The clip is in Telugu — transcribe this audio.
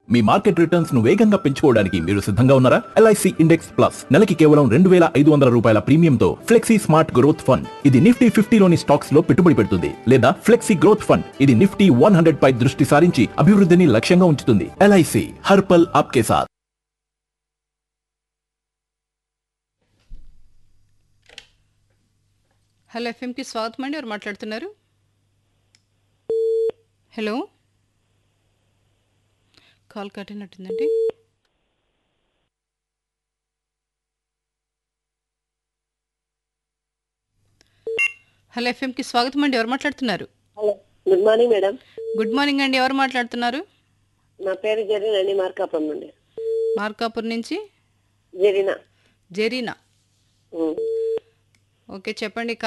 మీ మార్కెట్ రిటర్న్స్ ను వేగంగా పెంచుకోవడానికి మీరు సిద్ధంగా ఉన్నారా ఎల్ఐసి ఇండెక్స్ ప్లస్ నెలకి కేవలం రెండు వేల ఐదు వందల రూపాయల ప్రీమియంతో ఫ్లెక్సీ స్మార్ట్ గ్రోత్ ఫండ్ ఇది నిఫ్టీ ఫిఫ్టీలోని స్టాక్స్ లో పెట్టుబడి పెడుతుంది లేదా ఫ్లెక్సీ గ్రోత్ ఫండ్ ఇది నిఫ్టీ వన్ హండ్రెడ్ పై దృష్టి సారించి అభివృద్ధిని లక్ష్యంగా ఉంచుతుంది ఎల్ఐసి హర్పల్ ఆప్కే సాథ్ హలో ఎఫ్ఎంకి స్వాగతం అండి ఎవరు మాట్లాడుతున్నారు హలో కాల్ కట్ అయినట్టుందండి హలో ఎఫ్ఎంకి స్వాగతం అండి ఎవరు మాట్లాడుతున్నారు hello good morning madam good morning అండి ఎవరు మాట్లాడుతున్నారు నా పేరు జరీనా అండి మార్కాపురం నుండి మార్కాపూర్ నుంచి జరీనా జెరీనా ఉమ్. ఓకే చెప్పండి